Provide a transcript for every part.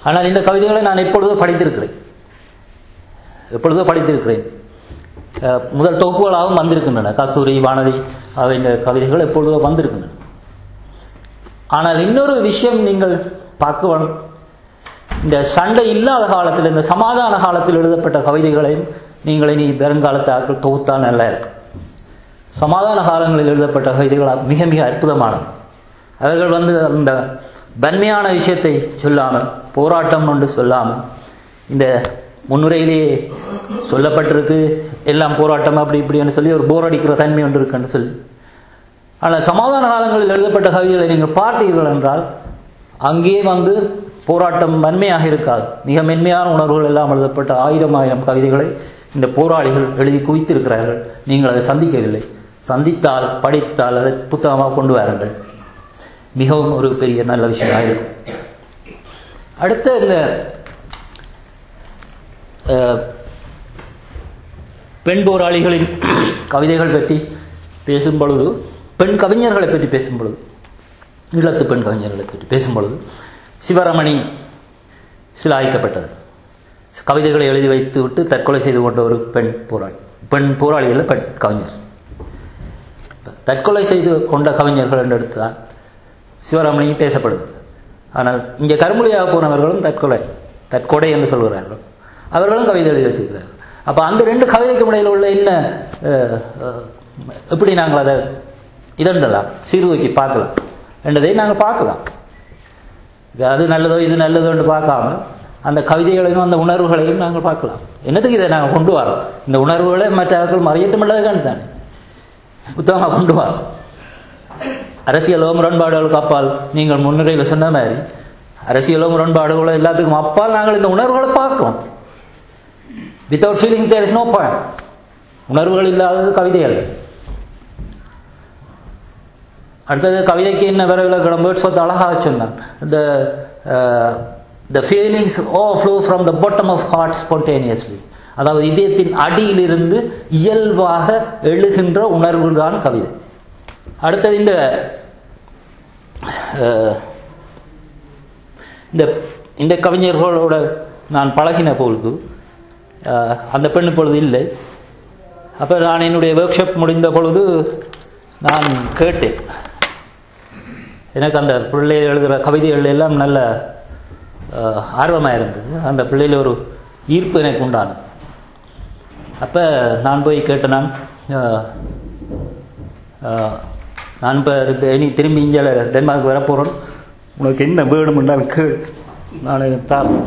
ஆனால் இந்த கவிதைகளை நான் எப்பொழுதோ படித்திருக்கிறேன் எப்பொழுதோ படித்திருக்கிறேன் அஹ், முதல் தொகுப்புகளாகவும் வந்திருக்கின்றன கஸ்தூரி வானதி அவை இந்த கவிதைகள் எப்பொழுதோ வந்திருக்கின்றன ஆனால் இன்னொரு விஷயம் நீங்கள் பார்க்க வேணும் இந்த சண்டை இல்லாத காலத்தில் இந்த சமாதான காலத்தில் எழுதப்பட்ட கவிதைகளையும் நீங்கள் இனி வருங்காலத்து ஆட்கள் தொகுத்தால் நல்லா இருக்கு சமாதான காலங்களில் எழுதப்பட்ட கவிதைகள் மிக மிக அற்புதமானது அவர்கள் வந்து அந்த வன்மையான விஷயத்தை சொல்லாமல் போராட்டம் ஒன்று சொல்லாமல் இந்த முன்னுரையிலேயே சொல்லப்பட்டிருக்கு எல்லாம் போராட்டம் அப்படி இப்படின்னு சொல்லி ஒரு போர் அடிக்கிற தன்மை ஒன்று இருக்குன்னு சொல்லி ஆனால் சமாதான காலங்களில் எழுதப்பட்ட கவிதைகளை நீங்கள் பார்த்தீர்கள் என்றால் அங்கே வந்து போராட்டம் வன்மையாக இருக்காது மிக மென்மையான உணர்வுகள் எல்லாம் எழுதப்பட்ட ஆயிரம் ஆயிரம் கவிதைகளை இந்த போராளிகள் எழுதி குவித்திருக்கிறார்கள் நீங்கள் அதை சந்திக்கவில்லை சந்தித்தால் படித்தால் அதை புத்தகமாக கொண்டு வாருங்கள் மிகவும் ஒரு பெரிய நல்ல விஷயமாக இருக்கும் அடுத்த இந்த அஹ், பெண் போராளிகளின் கவிதைகள் பற்றி பேசும் பொழுது பெண் கவிஞர்களை பற்றி பேசும் பொழுது ஈழத்து பெண் கவிஞர்களை பற்றி பேசும் பொழுது சிவரமணி சிலாய்க்கப்பட்டது கவிதைகளை எழுதி வைத்து விட்டு தற்கொலை செய்து கொண்ட ஒரு பெண் போராளி பெண் போராளிகள் பெண் கவிஞர் தற்கொலை செய்து கொண்ட கவிஞர்கள் என்று எடுத்துதான் சிவராமணி பேசப்படுது ஆனால் இங்கே கருமொழியாக போனவர்களும் தற்கொலை தற்கொடை என்று சொல்கிறார்கள் அவர்களும் கவிதை எழுதி வச்சிருக்கிறார்கள் அப்ப அந்த ரெண்டு கவிதைக்கு இடையில உள்ள என்ன அஹ், அஹ், எப்படி நாங்கள் அதை இதண்டலாம் சீர்தூக்கி பார்க்கலாம் என்றதை நாங்கள் பார்க்கலாம் இது அது நல்லதோ இது நல்லதோன்னு பார்க்காம அந்த கவிதைகளையும் அந்த உணர்வுகளையும் நாங்கள் பார்க்கலாம் என்னத்துக்கு இதை நாங்கள் கொண்டு வரோம் இந்த உணர்வுகளை மற்றவர்கள் மறையட்டும் இல்லதுக்கான தானே புத்தகமாக கொண்டு வரோம் அரசியலோ முரண்பாடுகளுக்கு அப்பால் நீங்கள் முன்னுரையில் சொன்ன மாதிரி அரசியலோ முரண்பாடுகளோ எல்லாத்துக்கும் அப்பால் நாங்கள் இந்த உணர்வுகளை பார்க்கிறோம் without feeling there is no point உணர்வுகள் இல்லாதது கவிதைகள் அடுத்தது கவிதைக்கு என்ன விரைவில் வேர்ட்ஸ் அழகாக சொன்னான் இந்த the feelings overflow from the bottom of heart spontaneously அதாவது இதயத்தின் அடியிலிருந்து இயல்பாக எழுகின்ற உணர்வு தான் கவிதை அடுத்தது இந்த அஹ், இந்த இந்த கவிஞர்களோட நான் பழகின பொழுது அஹ், அந்த பெண் இப்பொழுது இல்லை அப்போ நான் என்னுடைய ஒர்க் ஷாப் முடிந்த பொழுது நான் கேட்டேன் எனக்கு அந்த பிள்ளை எழுதுகிற கவிதைகள் எல்லாம் நல்ல அஹ், ஆர்வமா இருந்தது அந்த பிள்ளையில ஒரு ஈர்ப்பு எனக்கு உண்டானது அப்ப நான் போய் கேட்டேன் நான் அஹ், அஹ், நான் இப்போ இனி திரும்பி இங்கே டென்மார்க் வர போகிறேன் உனக்கு என்ன வேணும்னா கேள் நான் தாரேன்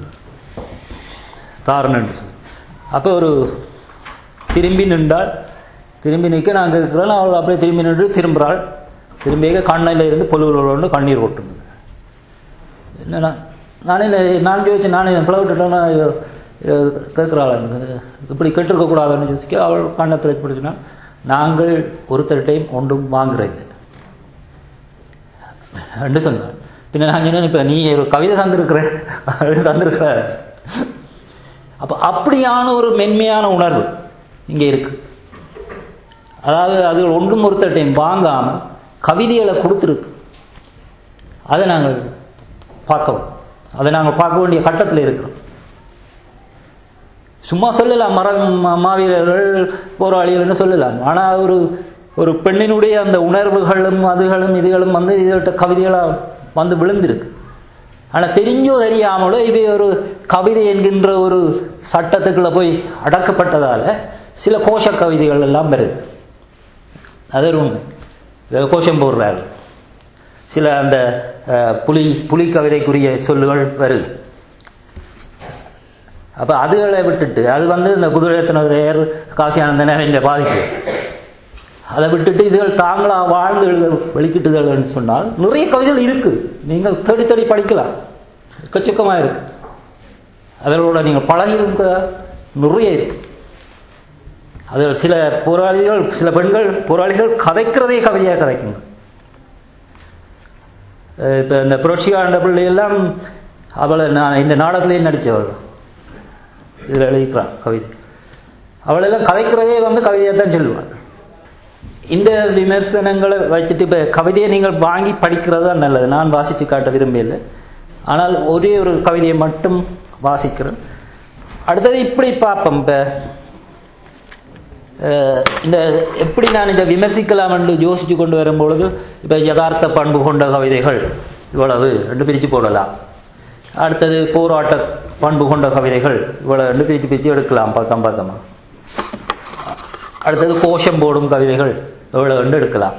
தாரணுன்னு சொல்லி அப்போ ஒரு திரும்பி நின்றாள் திரும்பி நிற்க நான் இருக்கிறேன் அவள் அப்படியே திரும்பி நின்று திரும்புகிறாள் திரும்பிய கண்ணில் இருந்து பொழுது கண்ணீர் கொட்டுது என்னன்னா நானே இல்லை- நான் யோசிச்சு நானே பிளவுட்டுட்டேன்னா கேட்குறாள் இப்படி கெட்டிருக்க கூடாதுன்னு யோசிக்க அவள் கண்ணை திரைச்சு பிடிச்சினா நாங்கள் ஒருத்தர்கிட்டையும் ஒன்றும் வாங்குறீங்க என்று சொன்னான் பின்ன நான் சொன்னேன் இப்ப நீ ஒரு கவிதை தந்திருக்கிற அது தந்திருக்கிற அப்ப அப்படியான ஒரு மென்மையான உணர்வு இங்கே இருக்கு அதாவது அது ஒன்றும் ஒருத்தர்கிட்டையும் வாங்காம கவிதைகளை கொடுத்துருக்கு அதை நாங்கள் பார்க்கவும் அதை நாங்கள் பார்க்க வேண்டிய கட்டத்தில் இருக்கிறோம் சும்மா சொல்லலாம் மரம் மா- மாவீரர்கள் போராளிகள்னு சொல்லலாம் ஆனா ஒரு ஒரு பெண்ணினுடைய அந்த உணர்வுகளும் அதுகளும் இதுகளும் வந்து இதோட கவிதைகளா வந்து விழுந்திருக்கு ஆனா தெரிஞ்சோ தெரியாமலோ இவை ஒரு கவிதை என்கின்ற ஒரு சட்டத்துக்குள்ள போய் அடக்கப்பட்டதால சில கோஷ கவிதைகள் எல்லாம் வருது அது ஒரு உண்மை இதை கோஷம் போடுறாரு சில அந்த அஹ், புலி புலி கவிதைக்குரிய சொல்லுகள் வருது அப்ப அதுகளை விட்டுட்டு அது வந்து இந்த குதிரைத்தனவர் காசியானந்தனர் இந்த பாதிப்பு அதை விட்டுட்டு இதுகள் தாங்களா வாழ்ந்து எழுத வெளிக்கிட்டுதல்னு சொன்னால் நிறைய கவிதைகள் இருக்கு நீங்கள் தேடி தேடி படிக்கலாம் எக்கச்சக்கமா இருக்கு அதனோட நீங்கள் பழகி இருக்க நிறைய இருக்கு அதில் சில போராளிகள் சில பெண்கள் போராளிகள் கதைக்கிறதே கவிதையாக கதைக்குங்க அஹ் இப்ப இந்த புரட்சியாண்ட பிள்ளை எல்லாம் அவளை நான் இந்த நாடகத்திலேயே நடிச்சவள் இதில் எழுதிக்கிறான் கவிதை அவளெல்லாம் கதைக்கிறதே வந்து கவிதையாக தான் சொல்லுவாள் இந்த விமர்சனங்களை வச்சுட்டு இப்ப கவிதையை நீங்கள் வாங்கி படிக்கிறது தான் நல்லது நான் வாசித்து காட்ட விரும்பல ஆனால் ஒரே ஒரு கவிதையை மட்டும் வாசிக்கிறேன் அடுத்தது இப்படி பார்ப்போம் இப்போ இந்த எப்படி நான் இதை விமர்சிக்கலாம் என்று யோசித்து கொண்டு வரும்பொழுது இப்போ யதார்த்த பண்பு கொண்ட கவிதைகள் இவ்வளவு ரெண்டு பிரித்து போடலாம் அடுத்தது போராட்ட பண்பு கொண்ட கவிதைகள் இவ்வளவு ரெண்டு பிரித்து பிரித்து எடுக்கலாம் பக்கம் பக்கமா அடுத்தது கோஷம் போடும் கவிதைகள் இவ்வளவு ரெண்டு எடுக்கலாம்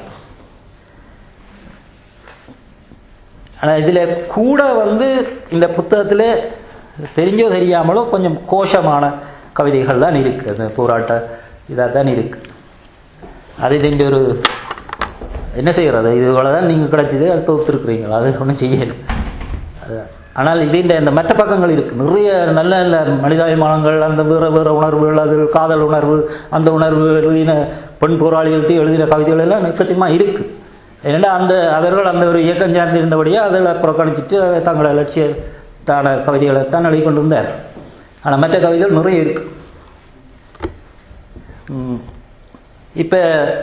ஆனால் இதில் கூட வந்து இந்த புத்தகத்தில் தெரிஞ்சோ தெரியாமலோ கொஞ்சம் கோஷமான கவிதைகள் தான் இருக்கு அந்த போராட்ட இதாக தான் இருக்கு அது தெரிஞ்ச ஒரு என்ன செய்யறது இது தான் நீங்கள் கிடைச்சது அது தொகுத்துருக்குறீங்களா அது ஒன்றும் செய்யல ஆனால் இதுன்ற இந்த மற்ற பக்கங்கள் இருக்கு நிறைய நல்ல நல்ல மனிதாபிமானங்கள் அந்த வேற வேற உணர்வுகள் அது காதல் உணர்வு அந்த உணர்வு எழுதின பெண் போராளிகள்கிட்ட எழுதின கவிதைகள் எல்லாம் நிச்சயமாக இருக்கு ஏன்னா அந்த அவர்கள் அந்த ஒரு இயக்கம் சார்ந்திருந்தபடியே அதில் புறக்கணிச்சிட்டு தங்களோட லட்சியத்தான கவிதைகளை தான் எழுதி கொண்டு இருந்தார் ஆனால் மற்ற கவிதைகள் நிறைய இருக்கு இப்போ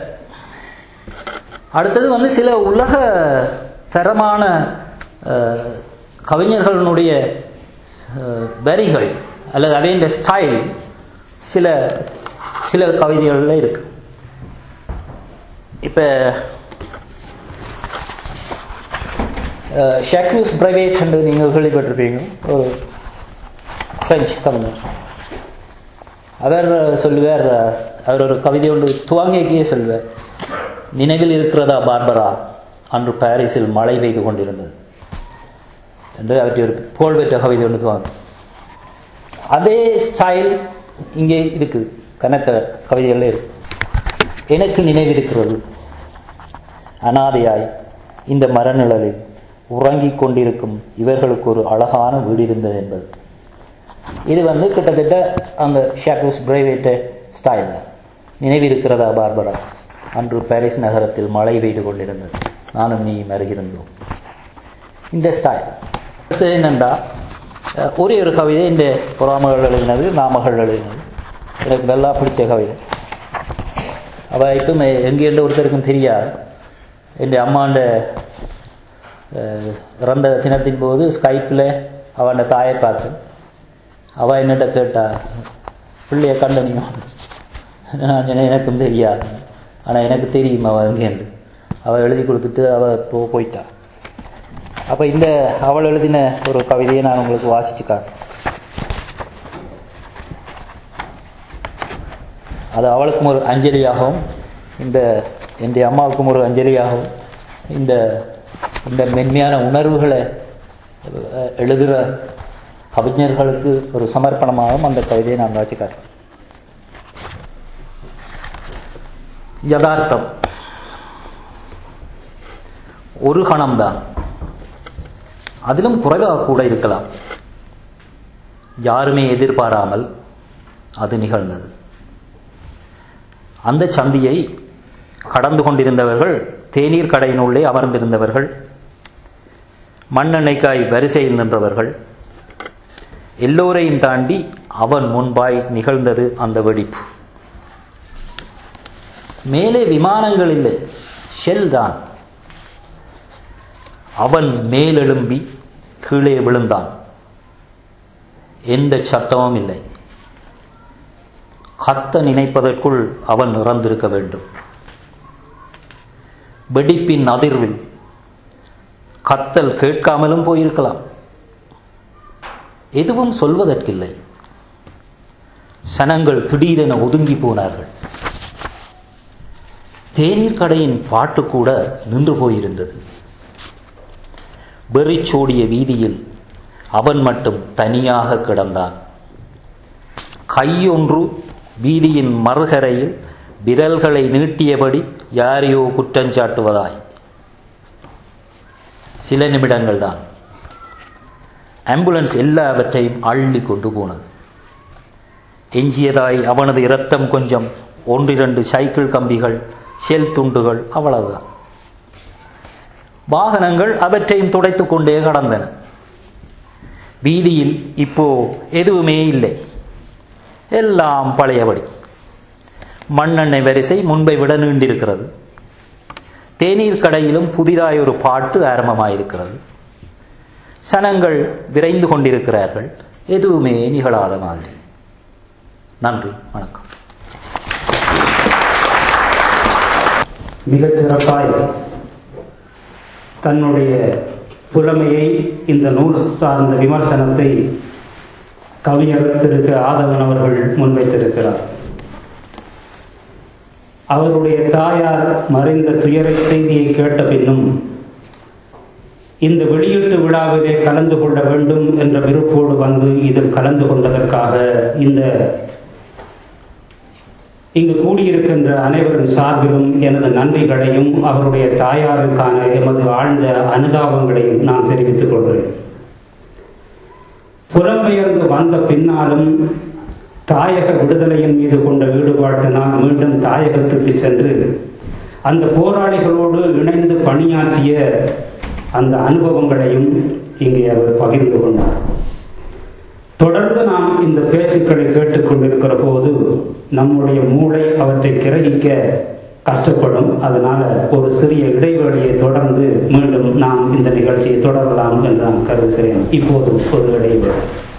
அடுத்தது வந்து சில உலக தரமான கவிஞர்களுடைய வரிகள் அல்லது அதே ஸ்டைல் சில சில கவிதைகளில் இருக்கு இப்போ ஷாக்யூஸ் பிரைவேட் என்று நீங்கள் கேள்விப்பட்டிருப்பீங்க ஒரு பிரெஞ்சு கவிஞர் அவர் சொல்லுவார் அவர் ஒரு கவிதை ஒன்று துவங்கியே சொல்வார் நினைவில் இருக்கிறதா பார்பரா அன்று பாரிஸில் மழை பெய்து கொண்டிருந்தது என்று அவற்றை ஒரு புகழ்பெற்ற கவிதை ஒன்று துவங்க அதே ஸ்டைல் இங்கே இருக்குது கணக்க கவிதைகள் இருக்கு எனக்கு நினைவிருக்கிறது அனாதையாய் இந்த மரநிழலில் உறங்கிக் கொண்டிருக்கும் இவர்களுக்கு ஒரு அழகான வீடு இருந்தது என்பது இது வந்து கிட்டத்தட்ட அந்த ஷாக்ரஸ் பிரைவேட் ஸ்டைல் நினைவிருக்கிறதா பார்பரா அன்று பாரிஸ் நகரத்தில் மழை பெய்து கொண்டிருந்தது நானும் நீ மருகிருந்தோம் இந்த ஸ்டைல் அடுத்தது என்னண்டா ஒரே ஒரு கவிதை இந்த புறாமகள் எழுதினது நாமகள் எழுதினது எனக்கு நல்லா பிடிச்ச கவிதை அவைக்கும் எங்கேருந்து ஒருத்தருக்கும் தெரியாது என் அம்மாண்ட இறந்த தினத்தின் போது ஸ்கைப்பில் அவன் தாயை பார்த்து அவள் என்னட்ட கேட்டா பிள்ளைய கண்டனியும் நான் சொன்னேன் எனக்கும் தெரியாது ஆனால் எனக்கு தெரியும் அவள் எங்கேண்டு அவள் எழுதி கொடுத்துட்டு அவள் போ போயிட்டா அப்போ இந்த அவள் எழுதின ஒரு கவிதையை நான் உங்களுக்கு வாசிச்சு காட்டுறேன் அது அவளுக்கும் ஒரு அஞ்சலியாகவும் இந்த என்னுடைய அம்மாவுக்கும் ஒரு அஞ்சலியாகவும் இந்த இந்த மென்மையான உணர்வுகளை எழுதுகிற கவிஞர்களுக்கு ஒரு சமர்ப்பணமாகவும் அந்த கவிதையை நான் வாசி காட்டுறேன் யதார்த்தம் ஒரு கணம்தான் அதிலும் குறைவாக கூட இருக்கலாம் யாருமே எதிர்பாராமல் அது நிகழ்ந்தது அந்த சந்தியை கடந்து கொண்டிருந்தவர்கள் தேநீர் கடையினுள்ளே அமர்ந்திருந்தவர்கள் மண்ணெண்ணெய்க்காய் வரிசையில் நின்றவர்கள் எல்லோரையும் தாண்டி அவன் முன்பாய் நிகழ்ந்தது அந்த வெடிப்பு மேலே விமானங்கள் இல்லை ஷெல் தான் அவன் மேலெழும்பி கீழே விழுந்தான் எந்த சத்தமும் இல்லை கத்த நினைப்பதற்குள் அவன் இறந்திருக்க வேண்டும் வெடிப்பின் அதிர்வில் கத்தல் கேட்காமலும் போயிருக்கலாம் எதுவும் சொல்வதற்கில்லை சனங்கள் திடீரென ஒதுங்கி போனார்கள் தேநீர் கடையின் பாட்டு கூட நின்று போயிருந்தது வெறிச்சோடிய வீதியில் அவன் மட்டும் தனியாக கிடந்தான் கையொன்று வீதியின் மறுகரையில் விரல்களை நீட்டியபடி யாரையோ குற்றஞ்சாட்டுவதாய் சில நிமிடங்கள் தான் ஆம்புலன்ஸ் எல்லாவற்றையும் அள்ளி கொண்டு போனது எஞ்சியதாய் அவனது இரத்தம் கொஞ்சம் ஒன்றிரண்டு சைக்கிள் கம்பிகள் செல் துண்டுகள் அவ்வளவுதான் வாகனங்கள் அவற்றையும் துடைத்துக் கொண்டே கடந்தன வீதியில் இப்போ எதுவுமே இல்லை எல்லாம் பழையபடி மண்ணெண்ணெய் வரிசை முன்பை விட நீண்டிருக்கிறது தேநீர் கடையிலும் புதிதாய் ஒரு பாட்டு ஆரம்பமாயிருக்கிறது சனங்கள் விரைந்து கொண்டிருக்கிறார்கள் எதுவுமே நிகழாத மாதிரி நன்றி வணக்கம் மிகச் சிறப்பாய் தன்னுடைய புலமையை இந்த நூல் சார்ந்த விமர்சனத்தை கவிஞர் திரு க. ஆதவன் அவர்கள் முன்வைத்திருக்கிறார் அவருடைய தாயார் மறைந்த துயர செய்தியை கேட்ட பின்னும் இந்த வெளியீட்டு விழாவிலே கலந்து கொள்ள வேண்டும் என்ற விருப்போடு வந்து இதில் கலந்து கொண்டதற்காக இந்த இங்கு கூடியிருக்கின்ற அனைவரின் சார்பிலும் எனது நன்றிகளையும் அவருடைய தாயாருக்கான எமது ஆழ்ந்த அனுதாபங்களையும் நான் தெரிவித்துக் கொள்கிறேன் புலம்பெயர்ந்து வந்த பின்னாலும் தாயக விடுதலையின் மீது கொண்ட ஈடுபாட்டினால் மீண்டும் தாயகத்துக்கு சென்று அந்த போராளிகளோடு இணைந்து பணியாற்றிய அந்த அனுபவங்களையும் இங்கே அவர் பகிர்ந்து கொண்டார் தொடர்ந்து நாம் இந்த பேச்சுக்களை கேட்டுக்கொண்டிருக்கிற போது நம்முடைய மூளை அவற்றை கிரகிக்க கஷ்டப்படும் அதனால ஒரு சிறிய இடைவெளியை தொடர்ந்து மீண்டும் நாம் இந்த நிகழ்ச்சியை தொடரலாம் என்று நான் கருதுகிறேன் இப்போது ஒரு இடைவெளி